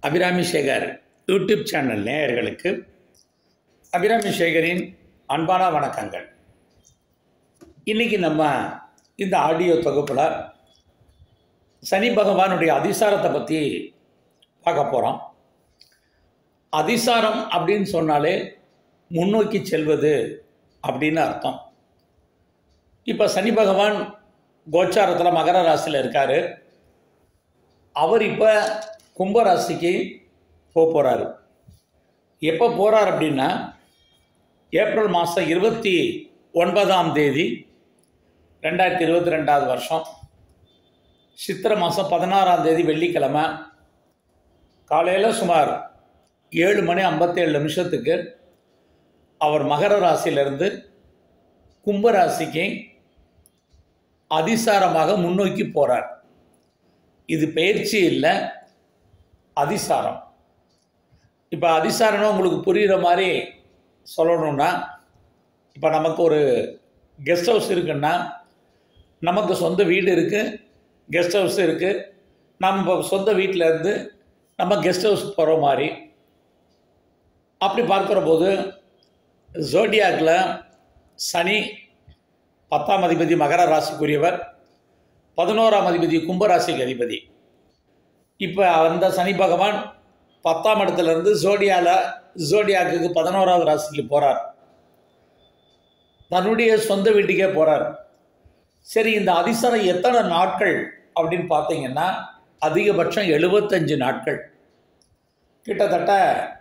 Abirami Sekar YouTube channel நேயர்களுக்கு அபிராமி சேகரின் அன்பான வணக்கங்கள் இன்றைக்கி நம்ம இந்த ஆடியோ தொகுப்பில் சனி பகவானுடைய அதிசாரத்தை பற்றி பார்க்க போகிறோம் அதிசாரம் அப்படின்னு சொன்னாலே முன்னோக்கி செல்வது அப்படின்னு அர்த்தம் இப்போ சனி பகவான் கோச்சாரத்தில் மகர ராசியில் இருக்கார் அவர் இப்போ கும்பராசிக்கு போக போகிறாரு எப்போ போகிறார் அப்படின்னா ஏப்ரல் மாதம் இருபத்தி ஒன்பதாம் தேதி ரெண்டாயிரத்தி இருபத்தி ரெண்டாவது வருஷம் சித்திரை மாதம் பதினாறாம் தேதி வெள்ளிக்கிழமை காலையில் சுமார் ஏழு மணி ஐம்பத்தேழு நிமிஷத்துக்கு அவர் மகர ராசியிலிருந்து கும்பராசிக்கு அதிசாரமாக முன்னோக்கி போகிறார் இது பயிற்சி இல்லை அதிசாரம் இப்போ அதிசாரம்னா உங்களுக்கு புரிகிற மாதிரி சொல்லணும்னா இப்போ நமக்கு ஒரு கெஸ்ட் ஹவுஸ் இருக்குன்னா நமக்கு சொந்த வீடு இருக்குது கெஸ்ட் ஹவுஸ் இருக்குது நம்ம சொந்த வீட்டில் இருந்து நம்ம கெஸ்ட் ஹவுஸ் போகிற மாதிரி அப்படி பார்க்குற போது ஜோடியாக்கில் சனி பத்தாம் அதிபதி மகர ராசிக்குரியவர் பதினோராம் அதிபதி கும்பராசிக்கு அதிபதி இப்போ அந்த சனி பகவான் பத்தாம் இடத்துலேருந்து ஜோடியாவில் ஜோடியாக்கு பதினோராவது ராசிக்கு போகிறார் தன்னுடைய சொந்த வீட்டுக்கே போகிறார் சரி இந்த அதிசரம் எத்தனை நாட்கள் அப்படின்னு பார்த்தீங்கன்னா அதிகபட்சம் எழுபத்தஞ்சு நாட்கள் கிட்டத்தட்ட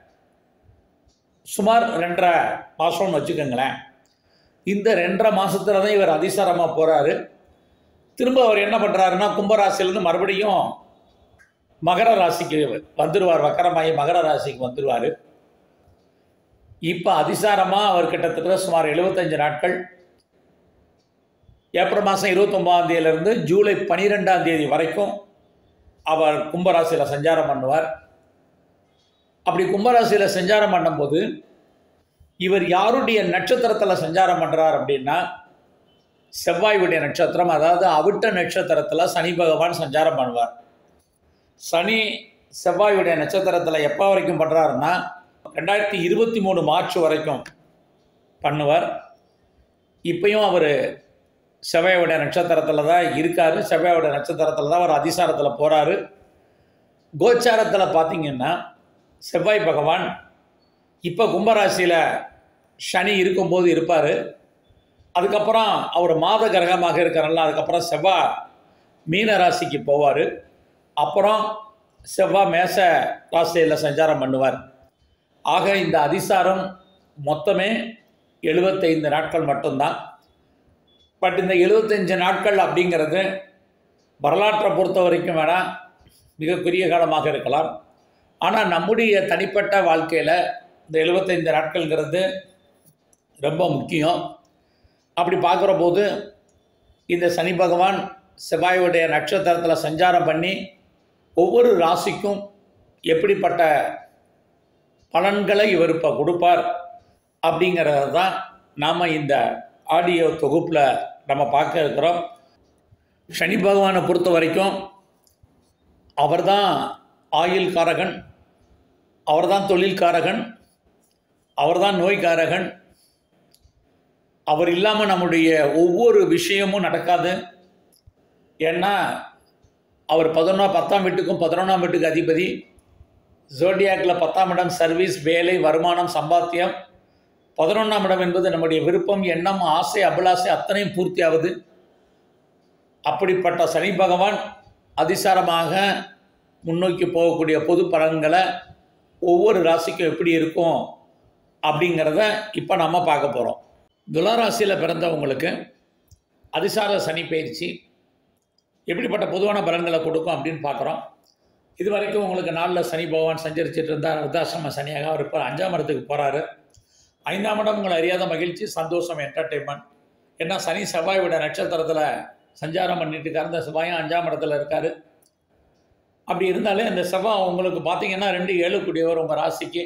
சுமார் ரெண்டரை மாதம்னு வச்சுக்கோங்களேன் இந்த ரெண்டரை மாதத்துல தான் இவர் அதிசாரமாக போகிறாரு திரும்ப அவர் என்ன பண்ணுறாருன்னா கும்பராசிலேருந்து மறுபடியும் மகர ராசிக்கு வந்துடுவார் வக்கரமாயி மகர ராசிக்கு வந்துடுவார் இப்போ அதிசாரமாக அவர் கிட்டத்தட்ட சுமார் எழுபத்தஞ்சு நாட்கள் ஏப்ரல் மாதம் இருபத்தொம்பதாம் தேதியிலேருந்து ஜூலை பன்னிரெண்டாம் தேதி வரைக்கும் அவர் கும்பராசியில் சஞ்சாரம் பண்ணுவார் அப்படி கும்பராசியில் சஞ்சாரம் பண்ணும்போது இவர் யாருடைய நட்சத்திரத்தில் சஞ்சாரம் பண்ணுறார் அப்படின்னா செவ்வாயுடைய நட்சத்திரம் அதாவது அவிட்ட நட்சத்திரத்தில் சனி பகவான் சஞ்சாரம் பண்ணுவார் சனி செவ்வாயுடைய நட்சத்திரத்தில் எப்போ வரைக்கும் பண்ணுறாருன்னா ரெண்டாயிரத்தி இருபத்தி மூணு மார்ச் வரைக்கும் பண்ணுவார் இப்பயும் அவர் செவ்வாயோட நட்சத்திரத்தில் தான் இருக்கார் செவ்வாயோட நட்சத்திரத்தில் தான் அவர் அதிசாரத்தில் போகிறாரு கோச்சாரத்தில் பார்த்தீங்கன்னா செவ்வாய் பகவான் இப்போ கும்பராசியில் சனி இருக்கும்போது இருப்பார் அதுக்கப்புறம் அவர் மாத கிரகமாக இருக்கிறனால அதுக்கப்புறம் செவ்வாய் மீன ராசிக்கு போவார் அப்புறம் செவ்வாய் மேச ராசியில் சஞ்சாரம் பண்ணுவார் ஆக இந்த அதிசாரம் மொத்தமே எழுபத்தைந்து நாட்கள் மட்டும்தான் பட் இந்த எழுபத்தஞ்சு நாட்கள் அப்படிங்கிறது வரலாற்றை பொறுத்த வரைக்கும் வேணால் மிக குறுகிய காலமாக இருக்கலாம் ஆனால் நம்முடைய தனிப்பட்ட வாழ்க்கையில் இந்த எழுபத்தைந்து நாட்கள்ங்கிறது ரொம்ப முக்கியம் அப்படி பார்க்குற போது இந்த சனி பகவான் செவ்வாயுடைய நட்சத்திரத்தில் சஞ்சாரம் பண்ணி ஒவ்வொரு ராசிக்கும் எப்படிப்பட்ட பலன்களை இவர் இப்போ கொடுப்பார் அப்படிங்கிறது தான் நாம் இந்த ஆடியோ தொகுப்பில் நம்ம பார்க்க இருக்கிறோம் சனி பகவானை பொறுத்த வரைக்கும் அவர்தான் ஆயுள் காரகன் அவர்தான் தொழில்காரகன் அவர்தான் நோய்காரகன் அவர் இல்லாமல் நம்முடைய ஒவ்வொரு விஷயமும் நடக்காது ஏன்னா அவர் பதினொன்றா பத்தாம் வீட்டுக்கும் பதினொன்றாம் வீட்டுக்கு அதிபதி ஜோடியாக்கில் பத்தாம் இடம் சர்வீஸ் வேலை வருமானம் சம்பாத்தியம் பதினொன்றாம் இடம் என்பது நம்முடைய விருப்பம் எண்ணம் ஆசை அபிலாசை அத்தனையும் பூர்த்தியாவது அப்படிப்பட்ட சனி பகவான் அதிசாரமாக முன்னோக்கி போகக்கூடிய பொது பலன்களை ஒவ்வொரு ராசிக்கும் எப்படி இருக்கும் அப்படிங்கிறத இப்போ நம்ம பார்க்க போகிறோம் துளாராசியில் பிறந்தவங்களுக்கு அதிசார சனி பயிற்சி எப்படிப்பட்ட பொதுவான பலன்களை கொடுக்கும் அப்படின்னு பார்க்குறோம் இது வரைக்கும் உங்களுக்கு நாளில் சனி பகவான் சஞ்சரிச்சிட்டு இருந்தார் அர்த்தாசிரம சனியாக அவர் இப்போ அஞ்சாம் இடத்துக்கு போகிறாரு ஐந்தாம் இடம் உங்களை அறியாத மகிழ்ச்சி சந்தோஷம் என்டர்டெயின்மெண்ட் ஏன்னா சனி செவ்வாயோட நட்சத்திரத்தில் சஞ்சாரம் பண்ணிட்டு இருக்காரு இந்த செவ்வாயும் அஞ்சாம் இடத்துல இருக்கார் அப்படி இருந்தாலே இந்த செவ்வாய் உங்களுக்கு பார்த்தீங்கன்னா ரெண்டு ஏழு கூடியவர் உங்கள் ராசிக்கு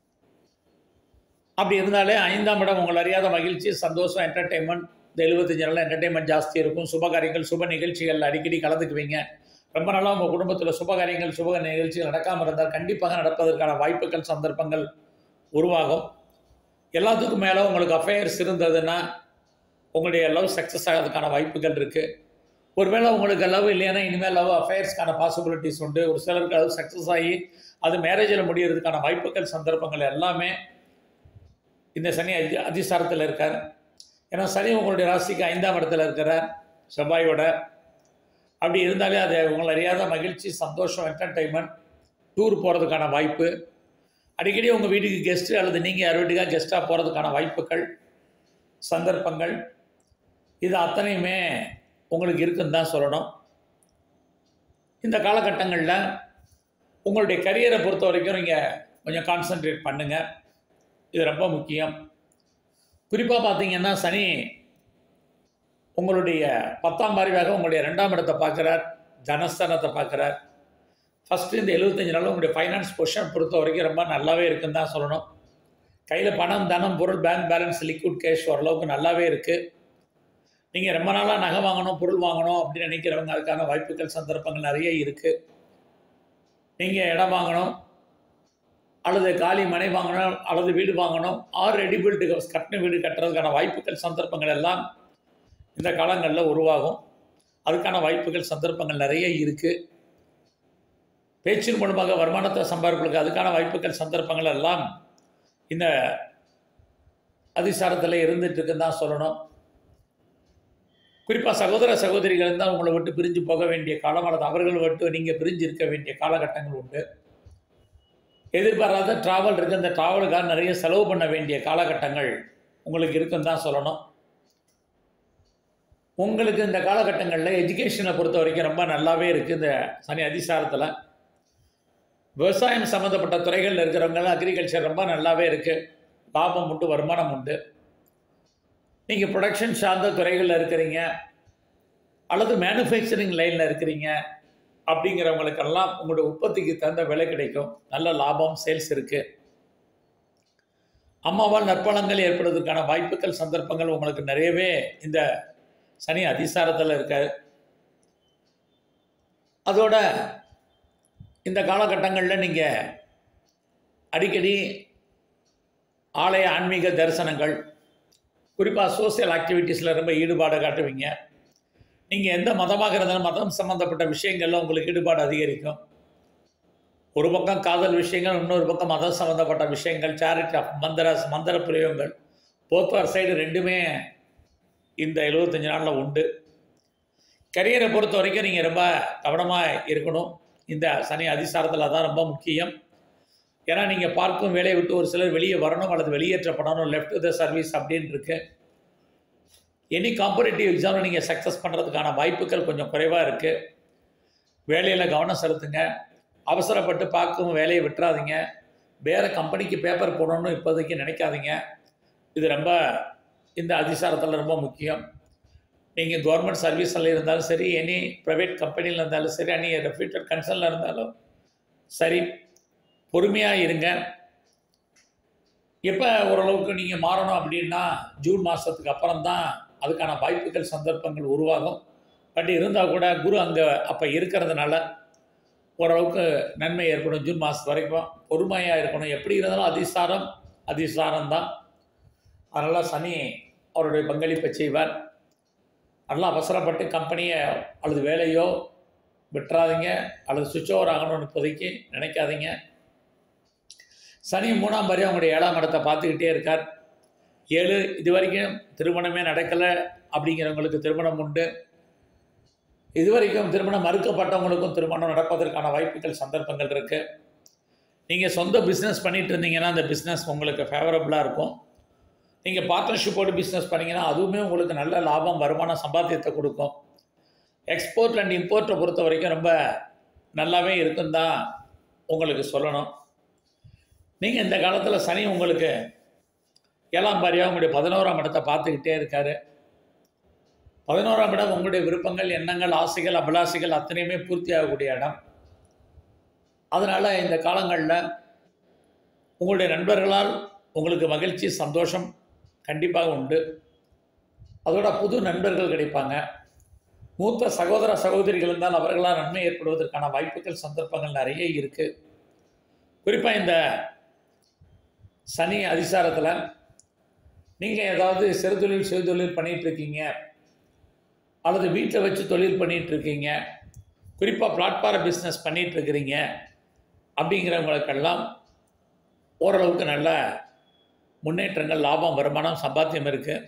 அப்படி இருந்தாலே ஐந்தாம் இடம் உங்கள் அறியாத மகிழ்ச்சி சந்தோஷம் என்டர்டெயின்மெண்ட் இந்த எழுபத்தஞ்சு நாளில் என்டர்டெயின்மெண்ட் ஜாஸ்தி இருக்கும் சுப காரியங்கள் சுப நிகழ்ச்சிகள் அடிக்கடி கலந்துக்குவீங்க ரொம்ப நாளாக உங்கள் குடும்பத்தில் சுபகாரியங்கள் சுப நிகழ்ச்சிகள் நடக்காமல் இருந்தால் கண்டிப்பாக நடப்பதற்கான வாய்ப்புகள் சந்தர்ப்பங்கள் உருவாகும் எல்லாத்துக்கும் மேலே உங்களுக்கு அஃபேர்ஸ் இருந்ததுன்னா உங்களுடைய லவ் சக்ஸஸ் ஆகிறதுக்கான வாய்ப்புகள் இருக்குது ஒருவேளை உங்களுக்கு லவ் இல்லைன்னா இனிமேல் லவ் அஃபேர்ஸ்க்கான பாசிபிலிட்டிஸ் உண்டு ஒரு சிலருக்கு லவ் சக்ஸஸ் ஆகி அது மேரேஜில் முடியறதுக்கான வாய்ப்புகள் சந்தர்ப்பங்கள் எல்லாமே இந்த சனி அதி அதிசாரத்தில் இருக்கார் ஏன்னா சனி உங்களுடைய ராசிக்கு ஐந்தாம் இடத்துல இருக்கிறார் செவ்வாயோட அப்படி இருந்தாலே அது உங்களை அறியாத மகிழ்ச்சி சந்தோஷம் என்டர்டைன்மெண்ட் டூர் போகிறதுக்கான வாய்ப்பு அடிக்கடி உங்கள் வீட்டுக்கு கெஸ்ட்டு அல்லது நீங்கள் யார் வீட்டுக்காக கெஸ்ட்டாக போகிறதுக்கான வாய்ப்புகள் சந்தர்ப்பங்கள் இது அத்தனையுமே உங்களுக்கு இருக்குன்னு தான் சொல்லணும் இந்த காலகட்டங்களில் உங்களுடைய கரியரை பொறுத்த வரைக்கும் நீங்கள் கொஞ்சம் கான்சென்ட்ரேட் பண்ணுங்கள் இது ரொம்ப முக்கியம் குறிப்பாக பார்த்தீங்கன்னா சனி உங்களுடைய பத்தாம் பார்வையாக உங்களுடைய ரெண்டாம் இடத்தை பார்க்குறார் தனஸ்தானத்தை பார்க்குறார் ஃபஸ்ட்டு இந்த எழுபத்தஞ்சு நாள் உங்களுடைய ஃபைனான்ஸ் பொசிஷன் பொறுத்த வரைக்கும் ரொம்ப நல்லாவே இருக்குன்னு தான் சொல்லணும் கையில் பணம் தனம் பொருள் பேங்க் பேலன்ஸ் லிக்விட் கேஷ் ஓரளவுக்கு நல்லாவே இருக்குது நீங்கள் ரொம்ப நாளாக நகை வாங்கணும் பொருள் வாங்கணும் அப்படின்னு நினைக்கிறவங்க அதுக்கான வாய்ப்புகள் சந்தர்ப்பங்கள் நிறைய இருக்குது நீங்கள் இடம் வாங்கணும் அல்லது காலி மனை வாங்கணும் அல்லது வீடு வாங்கணும் ஆர் ரெடி பில்டு கட்டின வீடு கட்டுறதுக்கான வாய்ப்புகள் சந்தர்ப்பங்கள் எல்லாம் இந்த காலங்களில் உருவாகும் அதுக்கான வாய்ப்புகள் சந்தர்ப்பங்கள் நிறைய இருக்குது பேச்சின் மூலமாக வருமானத்தை சம்பாதிப்பதற்கு அதுக்கான வாய்ப்புகள் சந்தர்ப்பங்கள் எல்லாம் இந்த அதிசாரத்தில் இருந்துட்டு இருக்குன்னு தான் சொல்லணும் குறிப்பாக சகோதர சகோதரிகள் தான் உங்களை விட்டு பிரிஞ்சு போக வேண்டிய காலம் அல்லது அவர்கள் விட்டு நீங்கள் பிரிஞ்சு இருக்க வேண்டிய காலகட்டங்கள் உண்டு எதிர்பாராத ட்ராவல் இருக்குது அந்த ட்ராவலுக்காக நிறைய செலவு பண்ண வேண்டிய காலகட்டங்கள் உங்களுக்கு இருக்குன்னு தான் சொல்லணும் உங்களுக்கு இந்த காலகட்டங்களில் எஜுகேஷனை பொறுத்த வரைக்கும் ரொம்ப நல்லாவே இருக்குது இந்த சனி அதிசாரத்தில் விவசாயம் சம்மந்தப்பட்ட துறைகளில் இருக்கிறவங்க அக்ரிகல்ச்சர் ரொம்ப நல்லாவே இருக்குது லாபம் உண்டு வருமானம் உண்டு நீங்கள் ப்ரொடக்ஷன் சார்ந்த துறைகளில் இருக்கிறீங்க அல்லது மேனுஃபேக்சரிங் லைனில் இருக்கிறீங்க அப்படிங்கிறவங்களுக்கெல்லாம் உங்களுடைய உற்பத்திக்கு தகுந்த விலை கிடைக்கும் நல்ல லாபம் சேல்ஸ் இருக்குது அம்மாவால் நற்பலங்கள் ஏற்படுவதற்கான வாய்ப்புகள் சந்தர்ப்பங்கள் உங்களுக்கு நிறையவே இந்த சனி அதிசாரத்தில் இருக்காது அதோட இந்த காலகட்டங்களில் நீங்கள் அடிக்கடி ஆலய ஆன்மீக தரிசனங்கள் குறிப்பாக சோசியல் ஆக்டிவிட்டீஸில் ரொம்ப ஈடுபாடு காட்டுவீங்க நீங்கள் எந்த மதமாக இருந்தாலும் மதம் சம்மந்தப்பட்ட விஷயங்களில் உங்களுக்கு ஈடுபாடு அதிகரிக்கும் ஒரு பக்கம் காதல் விஷயங்கள் இன்னொரு பக்கம் மதம் சம்மந்தப்பட்ட விஷயங்கள் சேரிட்டி ஆஃப் மந்திர மந்திர பிரயோகங்கள் போத்வார் சைடு ரெண்டுமே இந்த எழுபத்தஞ்சு நாளில் உண்டு கரியரை பொறுத்த வரைக்கும் நீங்கள் ரொம்ப கவனமாக இருக்கணும் இந்த சனி அதிசாரத்தில் தான் ரொம்ப முக்கியம் ஏன்னா நீங்கள் பார்க்கும் வேலையை விட்டு ஒரு சிலர் வெளியே வரணும் அல்லது வெளியேற்றப்படணும் லெஃப்ட் த சர்வீஸ் அப்படின்னு இருக்கு எனி காம்படிட்டிவ் எக்ஸாமில் நீங்கள் சக்ஸஸ் பண்ணுறதுக்கான வாய்ப்புகள் கொஞ்சம் குறைவாக இருக்குது வேலையில் கவனம் செலுத்துங்க அவசரப்பட்டு பார்க்கும் வேலையை விட்டுறாதீங்க வேறு கம்பெனிக்கு பேப்பர் போடணும்னு இப்போதைக்கு நினைக்காதீங்க இது ரொம்ப இந்த அதிசாரத்தில் ரொம்ப முக்கியம் நீங்கள் கவர்மெண்ட் சர்வீஸில் இருந்தாலும் சரி எனி ப்ரைவேட் கம்பெனியில் இருந்தாலும் சரி எனி ரெப்யூட்டட் கன்சர்னில் இருந்தாலும் சரி பொறுமையாக இருங்க எப்போ ஓரளவுக்கு நீங்கள் மாறணும் அப்படின்னா ஜூன் மாதத்துக்கு அப்புறம் தான் அதுக்கான வாய்ப்புகள் சந்தர்ப்பங்கள் உருவாகும் பட் இருந்தால் கூட குரு அங்கே அப்போ இருக்கிறதுனால ஓரளவுக்கு நன்மை ஏற்படும் ஜூன் மாதத்து வரைக்கும் பொறுமையாக இருக்கணும் எப்படி இருந்தாலும் அதிசாரம் அதிசாரம் தான் அதனால் சனி அவருடைய பங்களிப்பை செய்வார் நல்லா அவசரப்பட்டு கம்பெனியை அல்லது வேலையோ விட்டுறாதீங்க அல்லது சுவிட்ச் ஓவர் ஆகணும்னு இப்போதைக்கு நினைக்காதீங்க சனி மூணாம் பாரி அவங்களுடைய ஏழாம் இடத்தை பார்த்துக்கிட்டே இருக்கார் ஏழு இது வரைக்கும் திருமணமே நடக்கலை அப்படிங்கிறவங்களுக்கு திருமணம் உண்டு இது வரைக்கும் திருமணம் மறுக்கப்பட்டவங்களுக்கும் திருமணம் நடப்பதற்கான வாய்ப்புகள் சந்தர்ப்பங்கள் இருக்குது நீங்கள் சொந்த பிஸ்னஸ் பண்ணிட்டு இருந்தீங்கன்னா அந்த பிஸ்னஸ் உங்களுக்கு ஃபேவரபுளாக இருக்கும் நீங்கள் பார்ட்னர்ஷிப்போடு பிஸ்னஸ் பண்ணிங்கன்னா அதுவுமே உங்களுக்கு நல்ல லாபம் வருமான சம்பாத்தியத்தை கொடுக்கும் எக்ஸ்போர்ட் அண்ட் இம்போர்ட்டை பொறுத்த வரைக்கும் ரொம்ப நல்லாவே இருக்குன்னு தான் உங்களுக்கு சொல்லணும் நீங்கள் இந்த காலத்தில் சனி உங்களுக்கு ஏழாம் பாரியாக உங்களுடைய பதினோராம் இடத்தை பார்த்துக்கிட்டே இருக்கார் பதினோராம் இடம் உங்களுடைய விருப்பங்கள் எண்ணங்கள் ஆசைகள் அபிலாசைகள் அத்தனையுமே பூர்த்தி ஆகக்கூடிய இடம் அதனால் இந்த காலங்களில் உங்களுடைய நண்பர்களால் உங்களுக்கு மகிழ்ச்சி சந்தோஷம் கண்டிப்பாக உண்டு அதோட புது நண்பர்கள் கிடைப்பாங்க மூத்த சகோதர சகோதரிகள் இருந்தால் அவர்களால் நன்மை ஏற்படுவதற்கான வாய்ப்புகள் சந்தர்ப்பங்கள் நிறைய இருக்குது குறிப்பாக இந்த சனி அதிசாரத்தில் நீங்கள் ஏதாவது சிறு தொழில் சுய தொழில் பண்ணிகிட்டு இருக்கீங்க அல்லது வீட்டில் வச்சு தொழில் பண்ணிகிட்டு இருக்கீங்க குறிப்பாக பிளாட்ஃபார பிஸ்னஸ் பண்ணிகிட்டு இருக்கிறீங்க அப்படிங்கிறவங்களுக்கெல்லாம் ஓரளவுக்கு நல்ல முன்னேற்றங்கள் லாபம் வருமானம் சம்பாத்தியம் இருக்குது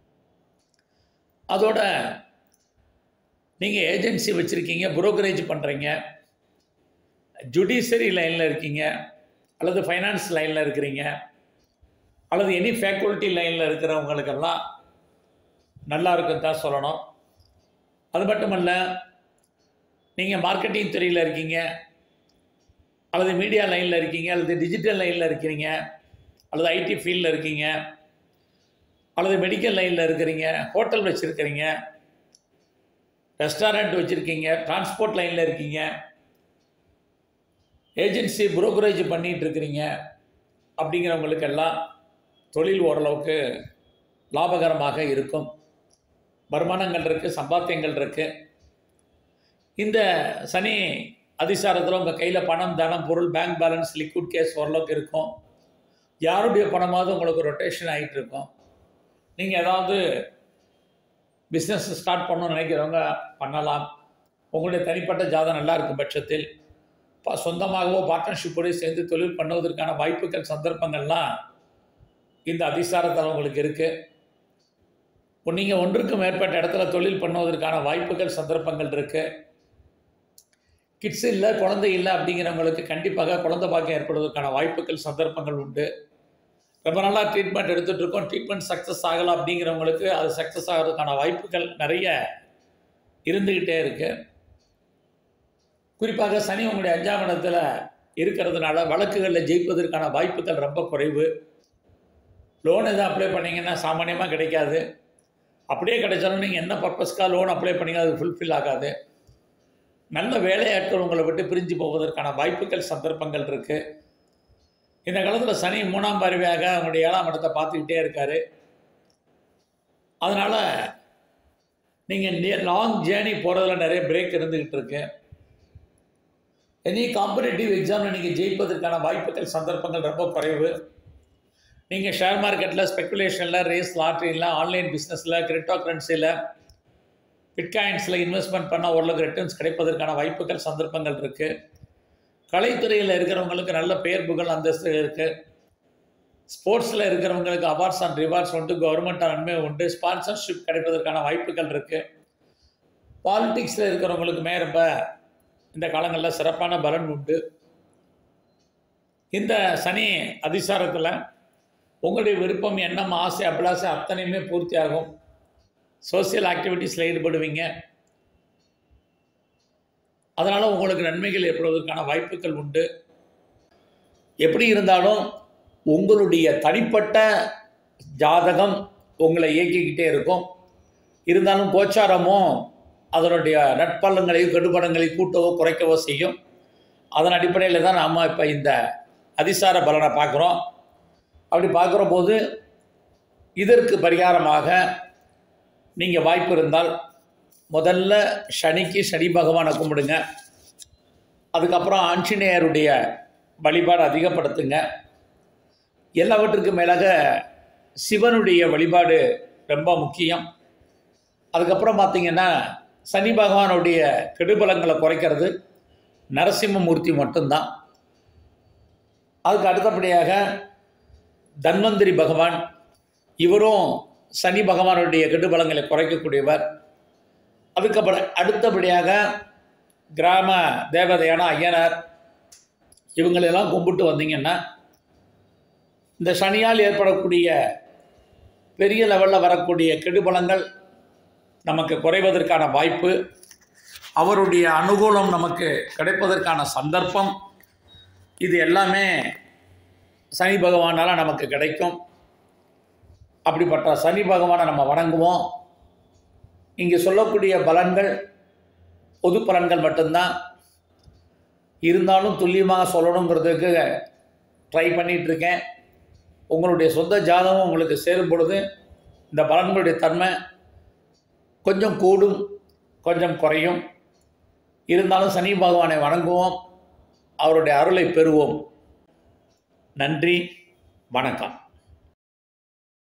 அதோட நீங்கள் ஏஜென்சி வச்சுருக்கீங்க புரோக்கரேஜ் பண்ணுறீங்க ஜுடிஷரி லைனில் இருக்கீங்க அல்லது ஃபைனான்ஸ் லைனில் இருக்கிறீங்க அல்லது எனி ஃபேக்கல்ட்டி லைனில் இருக்கிறவங்களுக்கெல்லாம் நல்லா இருக்குன்னு தான் சொல்லணும் அது மட்டுமல்ல நீங்கள் மார்க்கெட்டிங் துறையில் இருக்கீங்க அல்லது மீடியா லைனில் இருக்கீங்க அல்லது டிஜிட்டல் லைனில் இருக்கிறீங்க அல்லது ஐடி ஃபீல்டில் இருக்கீங்க அல்லது மெடிக்கல் லைனில் இருக்கிறீங்க ஹோட்டல் வச்சுருக்கிறீங்க ரெஸ்டாரண்ட் வச்சுருக்கீங்க டிரான்ஸ்போர்ட் லைனில் இருக்கீங்க ஏஜென்சி புரோக்கரேஜ் பண்ணிகிட்டு இருக்கிறீங்க அப்படிங்கிறவங்களுக்கெல்லாம் தொழில் ஓரளவுக்கு லாபகரமாக இருக்கும் வருமானங்கள் இருக்குது சம்பாத்தியங்கள் இருக்குது இந்த சனி அதிசாரத்தில் உங்கள் கையில் பணம் தனம் பொருள் பேங்க் பேலன்ஸ் லிக்விட் கேஸ் ஓரளவுக்கு இருக்கும் யாருடைய பணமாவது உங்களுக்கு ரொட்டேஷன் ஆகிட்டு இருக்கும் நீங்கள் ஏதாவது பிஸ்னஸ் ஸ்டார்ட் பண்ணணும்னு நினைக்கிறவங்க பண்ணலாம் உங்களுடைய தனிப்பட்ட ஜாதகம் நல்லா இருக்கும் பட்சத்தில் பா சொந்தமாகவோ பார்ட்னர்ஷிப்போடு சேர்ந்து தொழில் பண்ணுவதற்கான வாய்ப்புகள் சந்தர்ப்பங்கள்லாம் இந்த அதிசாரத்தில் உங்களுக்கு இருக்குது இப்போ நீங்கள் ஒன்றுக்கு மேற்பட்ட இடத்துல தொழில் பண்ணுவதற்கான வாய்ப்புகள் சந்தர்ப்பங்கள் இருக்குது கிட்ஸ் இல்லை குழந்தை இல்லை அப்படிங்கிறவங்களுக்கு கண்டிப்பாக குழந்தை பாக்கியம் ஏற்படுவதற்கான வாய்ப்புகள் சந்தர்ப்பங்கள் உண்டு ரொம்ப நாளாக ட்ரீட்மெண்ட் எடுத்துகிட்டு இருக்கோம் ட்ரீட்மெண்ட் சக்ஸஸ் ஆகலாம் அப்படிங்கிறவங்களுக்கு அது சக்ஸஸ் ஆகிறதுக்கான வாய்ப்புகள் நிறைய இருந்துக்கிட்டே இருக்குது குறிப்பாக சனி உங்களுடைய அஞ்சாம் இடத்துல இருக்கிறதுனால வழக்குகளில் ஜெயிப்பதற்கான வாய்ப்புகள் ரொம்ப குறைவு லோன் எதுவும் அப்ளை பண்ணிங்கன்னா சாமானியமாக கிடைக்காது அப்படியே கிடைச்சாலும் நீங்கள் என்ன பர்பஸ்க்காக லோன் அப்ளை பண்ணீங்க அது ஃபுல்ஃபில் ஆகாது நல்ல வேலையாட்கள் உங்களை விட்டு பிரிஞ்சு போவதற்கான வாய்ப்புகள் சந்தர்ப்பங்கள் இருக்குது இந்த காலத்தில் சனி மூணாம் பார்வையாக அவங்களுடைய ஏழாம் இடத்தை பார்த்துக்கிட்டே இருக்கார் அதனால் நீங்கள் லாங் ஜேர்னி போகிறதுல நிறைய பிரேக் இருந்துக்கிட்டு இருக்கு எனி காம்படேட்டிவ் எக்ஸாமில் நீங்கள் ஜெயிப்பதற்கான வாய்ப்புகள் சந்தர்ப்பங்கள் ரொம்ப குறைவு நீங்கள் ஷேர் மார்க்கெட்டில் ஸ்பெக்குலேஷனில் ரேஸ் லாட்ரியில் ஆன்லைன் பிஸ்னஸில் கிரிப்டோ கரன்சியில் பிட்காயின்ஸில் இன்வெஸ்ட்மெண்ட் பண்ணால் ஓரளவுக்கு ரிட்டர்ன்ஸ் கிடைப்பதற்கான வாய்ப்புகள் சந்தர்ப்பங்கள் இருக்குது கலைத்துறையில் இருக்கிறவங்களுக்கு நல்ல பெயர் புகழ் அந்தஸ்து இருக்குது ஸ்போர்ட்ஸில் இருக்கிறவங்களுக்கு அவார்ட்ஸ் அண்ட் ரிவார்ட்ஸ் உண்டு கவர்மெண்ட் நன்மை உண்டு ஸ்பான்சர்ஷிப் கிடைப்பதற்கான வாய்ப்புகள் இருக்குது பாலிட்டிக்ஸில் இருக்கிறவங்களுக்குமே ரொம்ப இந்த காலங்களில் சிறப்பான பலன் உண்டு இந்த சனி அதிசாரத்தில் உங்களுடைய விருப்பம் எண்ணம் ஆசை அபிலாசை அத்தனையுமே பூர்த்தி ஆகும் சோசியல் ஆக்டிவிட்டீஸில் ஈடுபடுவீங்க அதனால் உங்களுக்கு நன்மைகள் ஏற்படுவதற்கான வாய்ப்புகள் உண்டு எப்படி இருந்தாலும் உங்களுடைய தனிப்பட்ட ஜாதகம் உங்களை இயக்கிக்கிட்டே இருக்கும் இருந்தாலும் கோச்சாரமும் அதனுடைய நட்பலங்களையும் கெடுபடங்களை கூட்டவோ குறைக்கவோ செய்யும் அதன் அடிப்படையில் தான் நாம் இப்போ இந்த அதிசார பலனை பார்க்குறோம் அப்படி பார்க்குற போது இதற்கு பரிகாரமாக நீங்கள் வாய்ப்பு இருந்தால் முதல்ல சனிக்கு சனி பகவானை கும்பிடுங்க அதுக்கப்புறம் ஆஞ்சநேயருடைய வழிபாடு அதிகப்படுத்துங்க எல்லாவற்றுக்கும் மேலாக சிவனுடைய வழிபாடு ரொம்ப முக்கியம் அதுக்கப்புறம் பார்த்தீங்கன்னா சனி பகவானுடைய கெடுபலங்களை குறைக்கிறது நரசிம்மமூர்த்தி மட்டும்தான் அதுக்கு அடுத்தபடியாக தன்வந்திரி பகவான் இவரும் சனி பகவானுடைய கெடுபலங்களை குறைக்கக்கூடியவர் அதுக்கப்புறம் அடுத்தபடியாக கிராம தேவதையான ஐயனார் இவங்களெல்லாம் கும்பிட்டு வந்தீங்கன்னா இந்த சனியால் ஏற்படக்கூடிய பெரிய லெவலில் வரக்கூடிய கெடுபலங்கள் நமக்கு குறைவதற்கான வாய்ப்பு அவருடைய அனுகூலம் நமக்கு கிடைப்பதற்கான சந்தர்ப்பம் இது எல்லாமே சனி பகவானால் நமக்கு கிடைக்கும் அப்படிப்பட்ட சனி பகவானை நம்ம வணங்குவோம் இங்கே சொல்லக்கூடிய பலன்கள் பொது பலன்கள் மட்டும்தான் இருந்தாலும் துல்லியமாக சொல்லணுங்கிறதுக்கு ட்ரை பண்ணிகிட்ருக்கேன் உங்களுடைய சொந்த ஜாதகம் உங்களுக்கு சேரும் பொழுது இந்த பலன்களுடைய தன்மை கொஞ்சம் கூடும் கொஞ்சம் குறையும் இருந்தாலும் சனி பகவானை வணங்குவோம் அவருடைய அருளை பெறுவோம் நன்றி வணக்கம்